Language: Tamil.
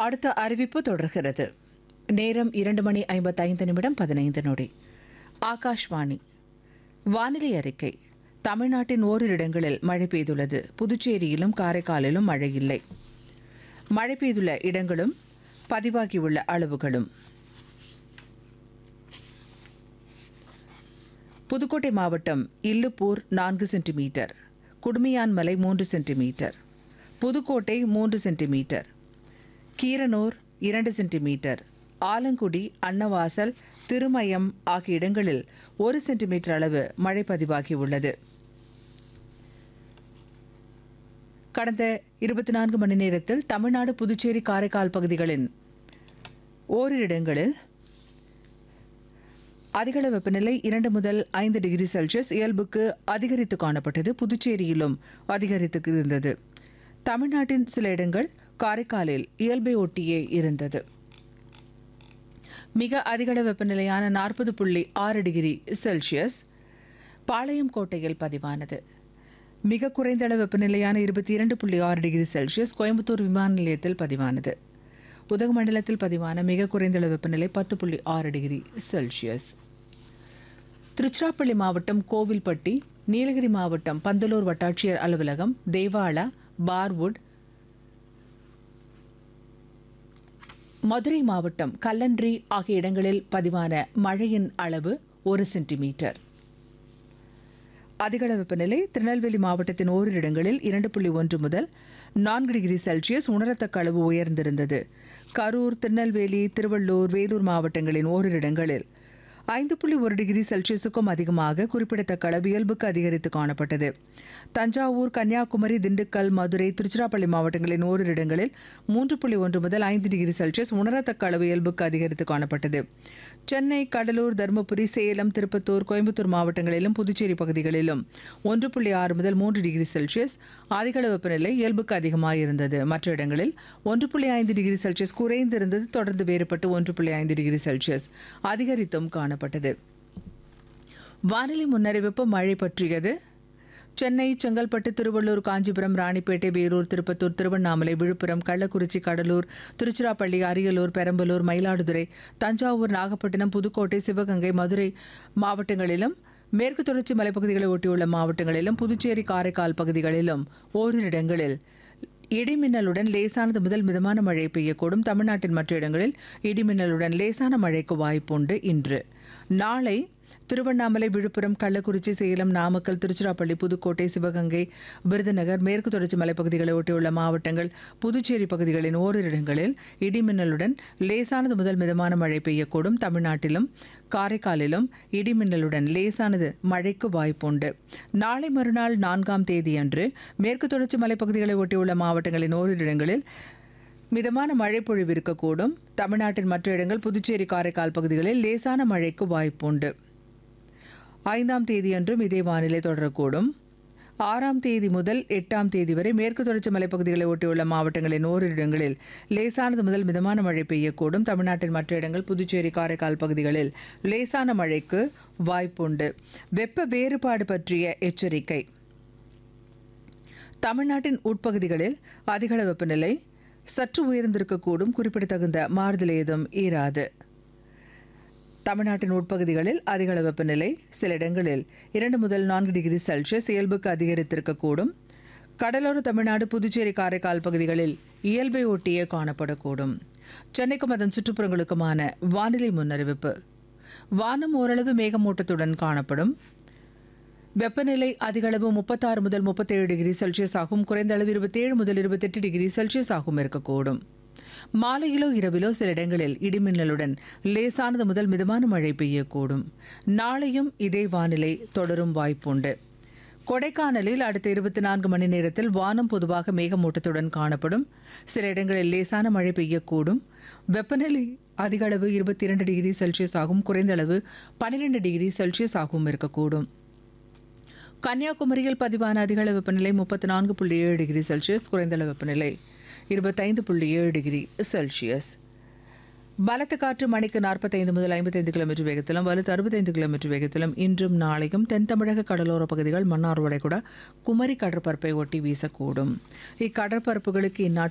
அடுத்த அறிவிப்பு தொடர்கிறது நேரம் இரண்டு மணி ஐம்பத்தைந்து நிமிடம் பதினைந்து நொடி ஆகாஷ்வாணி வானிலை அறிக்கை தமிழ்நாட்டின் ஓரிரு இடங்களில் மழை பெய்துள்ளது புதுச்சேரியிலும் காரைக்காலிலும் மழை இல்லை மழை பெய்துள்ள இடங்களும் பதிவாகியுள்ள அளவுகளும் புதுக்கோட்டை மாவட்டம் இல்லுப்பூர் நான்கு சென்டிமீட்டர் குடுமியான்மலை மூன்று சென்டிமீட்டர் புதுக்கோட்டை மூன்று சென்டிமீட்டர் கீரனூர் இரண்டு சென்டிமீட்டர் ஆலங்குடி அன்னவாசல் திருமயம் ஆகிய இடங்களில் ஒரு சென்டிமீட்டர் அளவு மழை பதிவாகியுள்ளது கடந்த இருபத்தி நான்கு மணி நேரத்தில் தமிழ்நாடு புதுச்சேரி காரைக்கால் பகுதிகளின் ஓரிரு இடங்களில் அதிகள வெப்பநிலை இரண்டு முதல் ஐந்து டிகிரி செல்சியஸ் இயல்புக்கு அதிகரித்து காணப்பட்டது புதுச்சேரியிலும் அதிகரித்து இருந்தது தமிழ்நாட்டின் சில இடங்கள் காரைக்காலில் இயல்பை ஒட்டியே இருந்தது மிக அதிகள வெப்பநிலையான நாற்பது புள்ளி ஆறு டிகிரி செல்சியஸ் பாளையம் கோட்டையில் பதிவானது மிக குறைந்த அளவு வெப்பநிலையான இருபத்தி இரண்டு புள்ளி ஆறு டிகிரி செல்சியஸ் கோயம்புத்தூர் விமான நிலையத்தில் பதிவானது உதகமண்டலத்தில் பதிவான மிக குறைந்த அளவு வெப்பநிலை பத்து புள்ளி ஆறு டிகிரி செல்சியஸ் திருச்சிராப்பள்ளி மாவட்டம் கோவில்பட்டி நீலகிரி மாவட்டம் பந்தலூர் வட்டாட்சியர் அலுவலகம் தேவாலா பார்வுட் மதுரை மாவட்டம் கல்லன்றி ஆகிய இடங்களில் பதிவான மழையின் அளவு ஒரு சென்டிமீட்டர் அதிகள வெப்பநிலை திருநெல்வேலி மாவட்டத்தின் ஓரிரு இடங்களில் இரண்டு புள்ளி ஒன்று முதல் நான்கு டிகிரி செல்சியஸ் உணரத்தக்க அளவு உயர்ந்திருந்தது கரூர் திருநெல்வேலி திருவள்ளூர் வேலூர் மாவட்டங்களின் ஓரிரு இடங்களில் ஐந்து புள்ளி ஒரு டிகிரி செல்சியஸுக்கும் அதிகமாக குறிப்பிடத்தக்க அளவு இயல்புக்கு அதிகரித்து காணப்பட்டது தஞ்சாவூர் கன்னியாகுமரி திண்டுக்கல் மதுரை திருச்சிராப்பள்ளி மாவட்டங்களின் ஓரிரு இடங்களில் மூன்று புள்ளி ஒன்று முதல் ஐந்து டிகிரி செல்சியஸ் உணரத்தக்க அளவு இயல்புக்கு அதிகரித்து காணப்பட்டது சென்னை கடலூர் தருமபுரி சேலம் திருப்பத்தூர் கோயம்புத்தூர் மாவட்டங்களிலும் புதுச்சேரி பகுதிகளிலும் ஒன்று புள்ளி ஆறு முதல் மூன்று டிகிரி செல்சியஸ் அதிகள வெப்பநிலை இயல்புக்கு அதிகமாக இருந்தது மற்ற இடங்களில் ஒன்று புள்ளி ஐந்து டிகிரி செல்சியஸ் குறைந்திருந்தது தொடர்ந்து வேறுபட்டு ஒன்று புள்ளி ஐந்து டிகிரி செல்சியஸ் அதிகரித்தும் காணப்பட்டது வானிலை முன்னறிவிப்பு மழை பற்றியது சென்னை செங்கல்பட்டு திருவள்ளூர் காஞ்சிபுரம் ராணிப்பேட்டை வேலூர் திருப்பத்தூர் திருவண்ணாமலை விழுப்புரம் கள்ளக்குறிச்சி கடலூர் திருச்சிராப்பள்ளி அரியலூர் பெரம்பலூர் மயிலாடுதுறை தஞ்சாவூர் நாகப்பட்டினம் புதுக்கோட்டை சிவகங்கை மதுரை மாவட்டங்களிலும் மேற்கு தொடர்ச்சி மலைப்பகுதிகளை ஒட்டியுள்ள மாவட்டங்களிலும் புதுச்சேரி காரைக்கால் பகுதிகளிலும் ஓரிரு இடங்களில் இடிமின்னலுடன் லேசானது முதல் மிதமான மழை பெய்யக்கூடும் தமிழ்நாட்டின் மற்ற இடங்களில் இடிமின்னலுடன் லேசான மழைக்கு வாய்ப்புண்டு இன்று நாளை திருவண்ணாமலை விழுப்புரம் கள்ளக்குறிச்சி சேலம் நாமக்கல் திருச்சிராப்பள்ளி புதுக்கோட்டை சிவகங்கை விருதுநகர் மேற்கு தொடர்ச்சி மலைப்பகுதிகளை ஒட்டியுள்ள மாவட்டங்கள் புதுச்சேரி பகுதிகளின் ஓரிரு இடங்களில் இடிமின்னலுடன் லேசானது முதல் மிதமான மழை பெய்யக்கூடும் தமிழ்நாட்டிலும் காரைக்காலிலும் இடிமின்னலுடன் லேசானது மழைக்கு வாய்ப்புண்டு நாளை மறுநாள் நான்காம் தேதியன்று மேற்கு தொடர்ச்சி மலைப்பகுதிகளை ஒட்டியுள்ள மாவட்டங்களின் ஓரிரு இடங்களில் மிதமான மழை பொழிவு இருக்கக்கூடும் தமிழ்நாட்டின் மற்ற இடங்கள் புதுச்சேரி காரைக்கால் பகுதிகளில் லேசான மழைக்கு வாய்ப்புண்டு ஐந்தாம் தேதியன்றும் இதே வானிலை தொடரக்கூடும் ஆறாம் தேதி முதல் எட்டாம் தேதி வரை மேற்கு தொடர்ச்சி மலைப்பகுதிகளை ஒட்டியுள்ள மாவட்டங்களின் ஓரிரு இடங்களில் லேசானது முதல் மிதமான மழை பெய்யக்கூடும் தமிழ்நாட்டின் மற்ற இடங்கள் புதுச்சேரி காரைக்கால் பகுதிகளில் லேசான மழைக்கு வாய்ப்புண்டு வெப்ப வேறுபாடு பற்றிய எச்சரிக்கை தமிழ்நாட்டின் உட்பகுதிகளில் அதிகள வெப்பநிலை சற்று உயர்ந்திருக்கக்கூடும் குறிப்பிடத்தகுந்த மாறுதல் ஏதும் ஈராது தமிழ்நாட்டின் உட்பகுதிகளில் அதிகள வெப்பநிலை சில இடங்களில் இரண்டு முதல் நான்கு டிகிரி செல்சியஸ் இயல்புக்கு அதிகரித்திருக்கக்கூடும் கடலோர தமிழ்நாடு புதுச்சேரி காரைக்கால் பகுதிகளில் இயல்பை ஒட்டியே காணப்படக்கூடும் சென்னைக்கும் அதன் சுற்றுப்புறங்களுக்குமான வானிலை முன்னறிவிப்பு வானம் ஓரளவு மேகமூட்டத்துடன் காணப்படும் வெப்பநிலை அதிகளவு முப்பத்தாறு முதல் முப்பத்தேழு டிகிரி செல்சியஸ் ஆகும் குறைந்த அளவு இருபத்தேழு முதல் இருபத்தெட்டு டிகிரி செல்சியஸ் ஆகும் இருக்கக்கூடும் மாலையிலோ இரவிலோ சில இடங்களில் இடிமின்னலுடன் லேசானது முதல் மிதமான மழை பெய்யக்கூடும் நாளையும் இதே வானிலை தொடரும் வாய்ப்புண்டு கொடைக்கானலில் அடுத்த இருபத்தி நான்கு மணி நேரத்தில் வானம் பொதுவாக மேகமூட்டத்துடன் காணப்படும் சில இடங்களில் லேசான மழை பெய்யக்கூடும் வெப்பநிலை அதிக அளவு இருபத்தி இரண்டு டிகிரி செல்சியஸ் ஆகும் குறைந்த அளவு பன்னிரெண்டு டிகிரி செல்சியஸ் ஆகவும் இருக்கக்கூடும் கன்னியாகுமரியில் பதிவான அதிகள வெப்பநிலை முப்பத்தி நான்கு புள்ளி ஏழு டிகிரி செல்சியஸ் குறைந்த அளவு வெப்பநிலை இருபத்தைந்து புள்ளி ஏழு டிகிரி செல்சியஸ் பலத்த காற்று மணிக்கு நாற்பத்தைந்து முதல் ஐம்பத்தைந்து கிலோமீட்டர் வேகத்திலும் வலுத்து அறுபத்தைந்து கிலோமீட்டர் வேகத்திலும் இன்றும் நாளையும் தென் தமிழக கடலோர பகுதிகள் மன்னார் வளைகுடா குமரி கடற்பரப்பை ஒட்டி வீசக்கூடும் இக்கடற்பரப்புகளுக்கு இந்நாட்டு